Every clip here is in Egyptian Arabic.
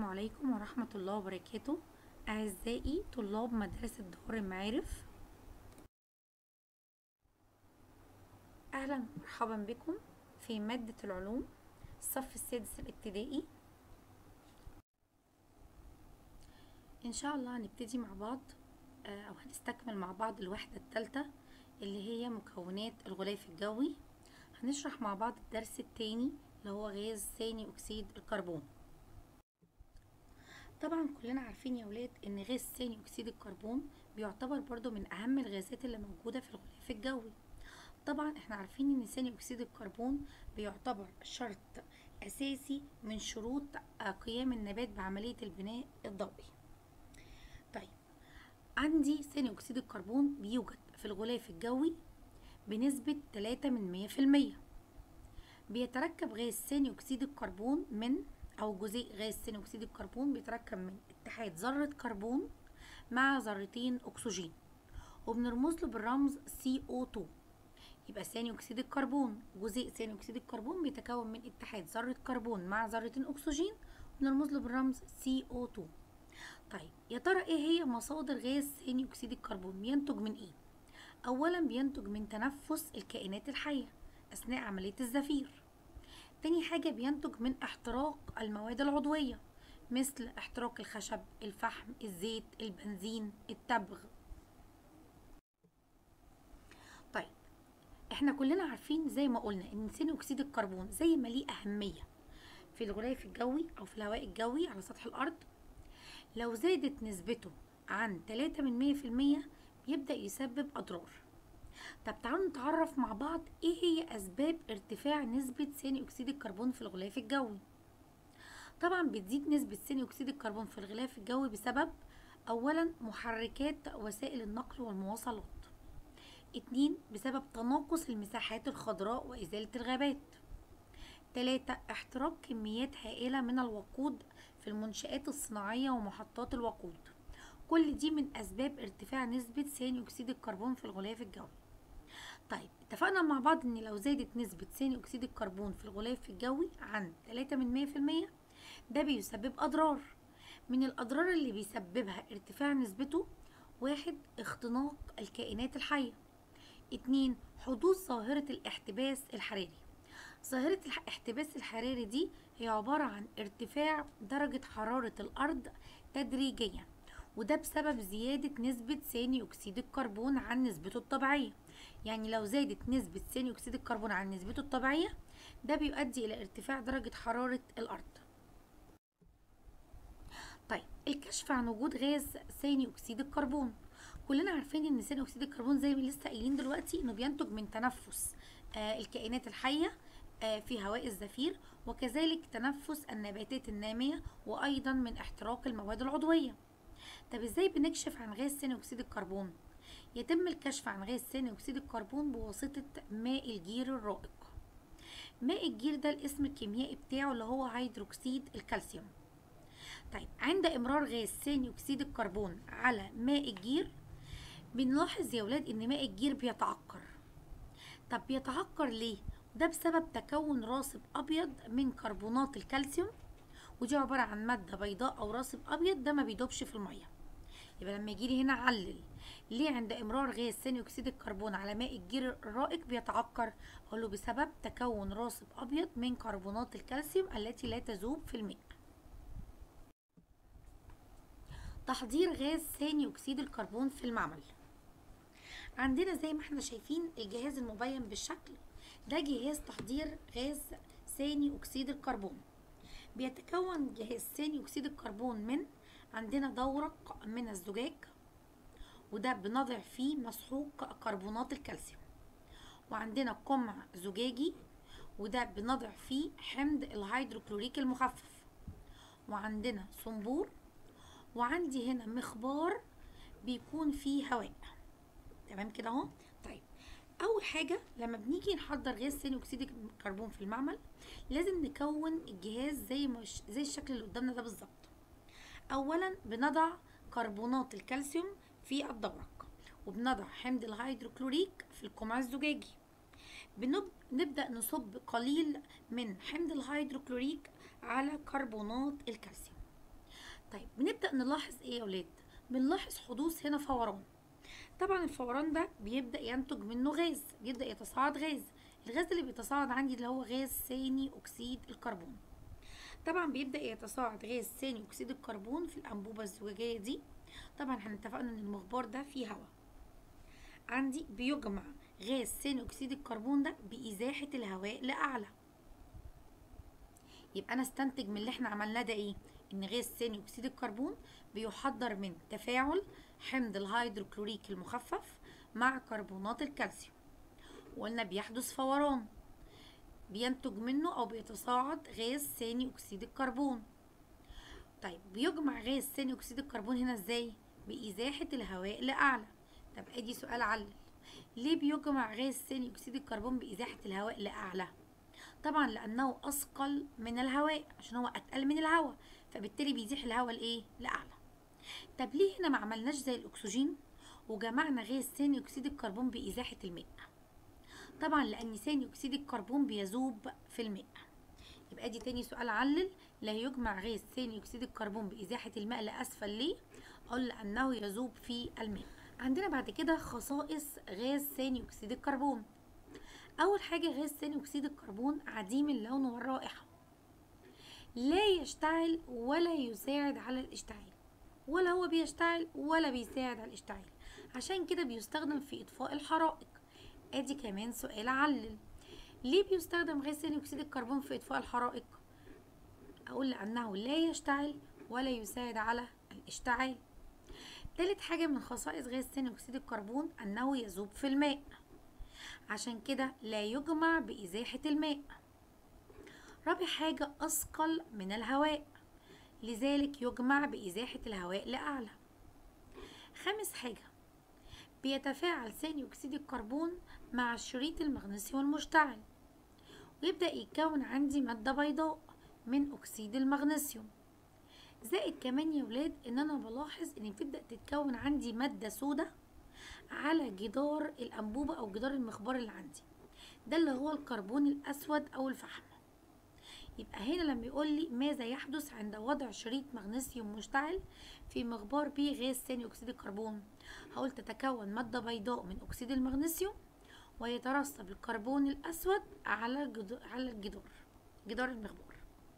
السلام عليكم ورحمة الله وبركاته أعزائي طلاب مدرسة دار المعارف أهلا ومرحبا بكم في مادة العلوم الصف السادس الابتدائي إن شاء الله هنبتدي مع بعض آه، أو هنستكمل مع بعض الوحدة الثالثة اللي هي مكونات الغلاف الجوي هنشرح مع بعض الدرس التاني اللي هو غاز ثاني أكسيد الكربون طبعا كلنا عارفين يا ولاد ان غاز ثاني اكسيد الكربون بيعتبر برضو من اهم الغازات اللي موجودة في الغلاف الجوي طبعا احنا عارفين ان ثاني اكسيد الكربون بيعتبر شرط اساسي من شروط قيام النبات بعملية البناء الضوئي طيب عندي ثاني اكسيد الكربون بيوجد في الغلاف الجوي بنسبة 3 من 100 في المية بيتركب غاز ثاني اكسيد الكربون من او جزيء غاز ثاني اكسيد الكربون بيتركب من اتحاد ذرة كربون مع ذرتين اكسجين وبنرمز له بالرمز CO2 يبقى ثاني اكسيد الكربون جزيء ثاني اكسيد الكربون بيتكون من اتحاد ذرة كربون مع ذرتين اكسجين وبنرمز له بالرمز CO2 طيب يا ترى ايه هي مصادر غاز ثاني اكسيد الكربون بينتج من ايه اولا بينتج من تنفس الكائنات الحية اثناء عملية الزفير تاني حاجة بينتج من احتراق المواد العضوية مثل احتراق الخشب الفحم الزيت البنزين التبغ طيب احنا كلنا عارفين زي ما قلنا ان ثاني اكسيد الكربون زي ما ليه اهمية في الغلاف الجوي او في الهواء الجوي على سطح الارض لو زادت نسبته عن 3 من 100 في المية بيبدأ يسبب أضرار طب تعالوا نتعرف مع بعض ايه هي اسباب ارتفاع نسبة ثاني اكسيد الكربون في الغلاف الجوي طبعا بتزيد نسبة ثاني اكسيد الكربون في الغلاف الجوي بسبب اولا محركات وسائل النقل والمواصلات اتنين بسبب تناقص المساحات الخضراء وازالة الغابات تلاتة احتراق كميات هائلة من الوقود في المنشآت الصناعية ومحطات الوقود كل دي من أسباب ارتفاع نسبة ثاني أكسيد الكربون في الغلاف الجوي طيب اتفقنا مع بعض ان لو زادت نسبة ثاني اكسيد الكربون في الغلاف الجوي عن 3 من 100 في المية ده بيسبب اضرار من الاضرار اللي بيسببها ارتفاع نسبته واحد اختناق الكائنات الحية اتنين حدوث ظاهرة الاحتباس الحراري ظاهرة الاحتباس الحراري دي هي عبارة عن ارتفاع درجة حرارة الأرض تدريجيا وده بسبب زيادة نسبة ثاني أكسيد الكربون عن نسبته الطبيعية يعني لو زادت نسبة ثاني أكسيد الكربون عن نسبته الطبيعية ده بيؤدي إلى ارتفاع درجة حرارة الأرض طيب الكشف عن وجود غاز ثاني أكسيد الكربون كلنا عارفين ان ثاني اكسيد الكربون زي ما لسه قايلين دلوقتي انه بينتج من تنفس آه الكائنات الحيه آه في هواء الزفير وكذلك تنفس النباتات الناميه وايضا من احتراق المواد العضويه طب ازاي بنكشف عن غاز ثاني اكسيد الكربون يتم الكشف عن غاز ثاني اكسيد الكربون بواسطه ماء الجير الرائق ماء الجير ده الاسم الكيميائي بتاعه اللي هو هيدروكسيد الكالسيوم طيب عند امرار غاز ثاني اكسيد الكربون على ماء الجير بنلاحظ يا ولاد ان ماء الجير بيتعكر طب بيتعكر ليه ده بسبب تكون راسب ابيض من كربونات الكالسيوم ودي عبارة عن مادة بيضاء أو راسب أبيض ده ما بيدوبش في المية يبقى لما يجيلي هنا علل ليه عند إمرار غاز ثاني أكسيد الكربون على ماء الجير الرائق بيتعكر أقوله بسبب تكون راسب أبيض من كربونات الكالسيوم التي لا تذوب في الماء تحضير غاز ثاني أكسيد الكربون في المعمل عندنا زي ما احنا شايفين الجهاز المبين بالشكل ده جهاز تحضير غاز ثاني أكسيد الكربون بيتكون جهاز ثاني أكسيد الكربون من عندنا دورق من الزجاج وده بنضع فيه مسحوق كربونات الكالسيوم وعندنا قمع زجاجي وده بنضع فيه حمض الهيدروكلوريك المخفف وعندنا صنبور وعندي هنا مخبار بيكون فيه هواء تمام كده اهو طيب اول حاجه لما بنيجي نحضر غاز ثاني اكسيد الكربون في المعمل لازم نكون الجهاز زي مش زي الشكل اللي قدامنا ده بالظبط اولا بنضع كربونات الكالسيوم في الدورق وبنضع حمض الهيدروكلوريك في القمع الزجاجي بنبدا نصب قليل من حمض الهيدروكلوريك على كربونات الكالسيوم طيب بنبدأ نلاحظ ايه يا ولاد بنلاحظ حدوث هنا فوران طبعا الفوران ده بيبدأ ينتج منه غاز بيبدأ يتصاعد غاز الغاز اللي بيتصاعد عندي اللي هو غاز ثاني أكسيد الكربون طبعا بيبدأ يتصاعد غاز ثاني أكسيد الكربون في الأنبوبة الزجاجية دي طبعا احنا اتفقنا ان المخبار ده فيه هواء عندي بيجمع غاز ثاني أكسيد الكربون ده بإزاحة الهواء لأعلى يبقى أنا استنتج من اللي احنا عملناه ده ايه ان غاز ثاني أكسيد الكربون بيحضر من تفاعل حمض الهيدروكلوريك المخفف مع كربونات الكالسيوم وقلنا بيحدث فوران بينتج منه او بيتصاعد غاز ثاني اكسيد الكربون طيب بيجمع غاز ثاني اكسيد الكربون هنا ازاي بازاحه الهواء لاعلى طب ادي سؤال علل ليه بيجمع غاز ثاني اكسيد الكربون بازاحه الهواء لاعلى طبعا لانه اثقل من الهواء عشان هو اتقل من الهواء فبالتالي بيزيح الهواء لايه لاعلى طب ليه هنا ما عملناش زي الاكسجين وجمعنا غاز ثاني اكسيد الكربون بازاحه الماء طبعا لان ثاني اكسيد الكربون بيذوب في الماء يبقى دي تاني سؤال علل لا يجمع غاز ثاني اكسيد الكربون بازاحه الماء لاسفل ليه اقول لانه يذوب في الماء عندنا بعد كده خصائص غاز ثاني اكسيد الكربون اول حاجه غاز ثاني اكسيد الكربون عديم اللون والرائحه لا يشتعل ولا يساعد على الاشتعال ولا هو بيشتعل ولا بيساعد على الاشتعال عشان كده بيستخدم في اطفاء الحرائق ادي كمان سؤال علل ليه بيستخدم غاز ثاني اكسيد الكربون في اطفاء الحرائق اقول لانه لا يشتعل ولا يساعد على الاشتعال تالت حاجة من خصائص غاز ثاني اكسيد الكربون انه يذوب في الماء عشان كده لا يجمع بازاحة الماء رابع حاجة اثقل من الهواء لذلك يجمع بازاحة الهواء لاعلى خامس حاجة بيتفاعل ثاني أكسيد الكربون مع شريط المغنيسيوم المشتعل ويبدأ يتكون عندي مادة بيضاء من أكسيد المغنيسيوم زائد كمان يا ولاد إن أنا بلاحظ إن بتبدأ تتكون عندي مادة سودة على جدار الأنبوبة أو جدار المخبار اللي عندي ده اللي هو الكربون الأسود أو الفحم يبقى هنا لما يقول لي ماذا يحدث عند وضع شريط مغنيسيوم مشتعل في مخبار به غاز ثاني أكسيد الكربون هقول تتكون مادة بيضاء من أكسيد المغنيسيوم ويترسب الكربون الأسود على الجدار على الجدار جدار المخبار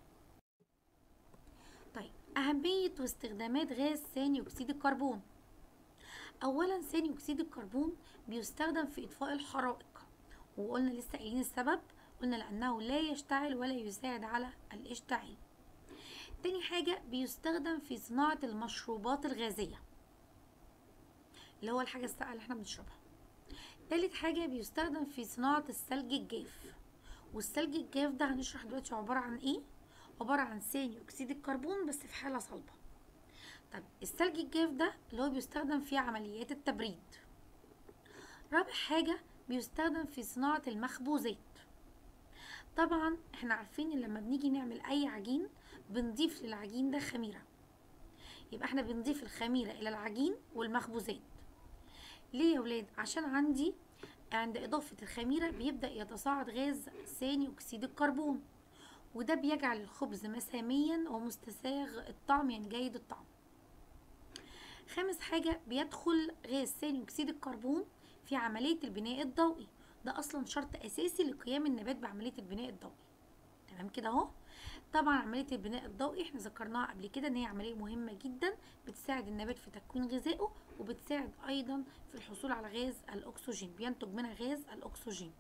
طيب أهمية واستخدامات غاز ثاني أكسيد الكربون أولا ثاني أكسيد الكربون بيستخدم في إطفاء الحرائق وقلنا لسه قايلين السبب قلنا لأنه لا يشتعل ولا يساعد على الاشتعال تاني حاجة بيستخدم في صناعة المشروبات الغازية اللي هو الحاجة الساقعة اللي احنا بنشربها تالت حاجة بيستخدم في صناعة الثلج الجاف والثلج الجاف ده هنشرح دلوقتي عبارة عن ايه عبارة عن ثاني أكسيد الكربون بس في حالة صلبة طب الثلج الجاف ده اللي هو بيستخدم في عمليات التبريد رابع حاجة بيستخدم في صناعة المخبوزات طبعا احنا عارفين ان لما بنيجي نعمل اي عجين بنضيف للعجين ده خميرة يبقى احنا بنضيف الخميرة الى العجين والمخبوزات ليه يا ولاد عشان عندي عند اضافة الخميرة بيبدأ يتصاعد غاز ثاني اكسيد الكربون وده بيجعل الخبز مساميا ومستساغ الطعم يعني جيد الطعم خامس حاجة بيدخل غاز ثاني اكسيد الكربون في عملية البناء الضوئي ده اصلا شرط اساسي لقيام النبات بعملية البناء الضوئي تمام كده اهو طبعا عملية البناء الضوئي احنا ذكرناها قبل كده ان هي عملية مهمة جدا بتساعد النبات في تكوين غذائه وبتساعد ايضا في الحصول على غاز الاكسجين بينتج منها غاز الاكسجين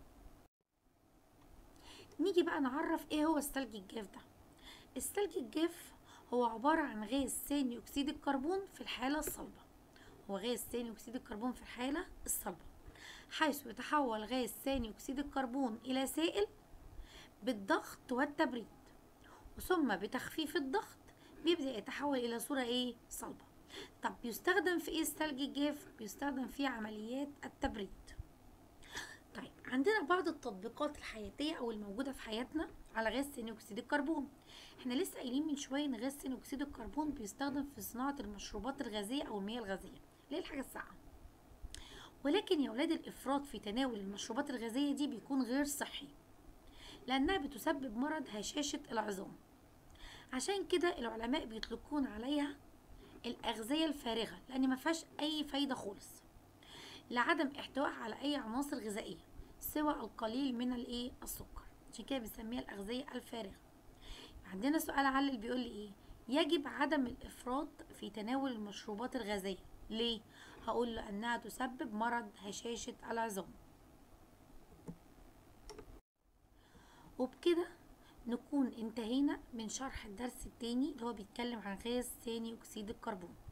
نيجي بقى نعرف ايه هو الثلج الجاف ده الثلج الجاف هو عبارة عن غاز ثاني اكسيد الكربون في الحالة الصلبة هو غاز ثاني اكسيد الكربون في الحالة الصلبة حيث يتحول غاز ثاني اكسيد الكربون الى سائل بالضغط والتبريد ثم بتخفيف الضغط بيبدأ يتحول إلى صورة إيه؟ صلبة طب بيستخدم في إيه الثلج الجاف؟ بيستخدم في عمليات التبريد طيب عندنا بعض التطبيقات الحياتية أو الموجودة في حياتنا على غاز ثاني أكسيد الكربون احنا لسه قايلين من شوية إن غاز ثاني أكسيد الكربون بيستخدم في صناعة المشروبات الغازية أو المياه الغازية اللي هي الحاجة الساقعة ولكن يا ولاد الإفراط في تناول المشروبات الغازية دي بيكون غير صحي لأنها بتسبب مرض هشاشة العظام عشان كده العلماء بيطلقون عليها الأغذية الفارغة لأن ما فيهاش أي فايدة خالص لعدم احتوائها على أي عناصر غذائية سوى القليل من الإيه السكر عشان كده بنسميها الأغذية الفارغة عندنا سؤال علل بيقول لي إيه يجب عدم الإفراط في تناول المشروبات الغازية ليه؟ هقول لأنها تسبب مرض هشاشة العظام وبكده نكون انتهينا من شرح الدرس التاني اللي هو بيتكلم عن غاز ثاني أكسيد الكربون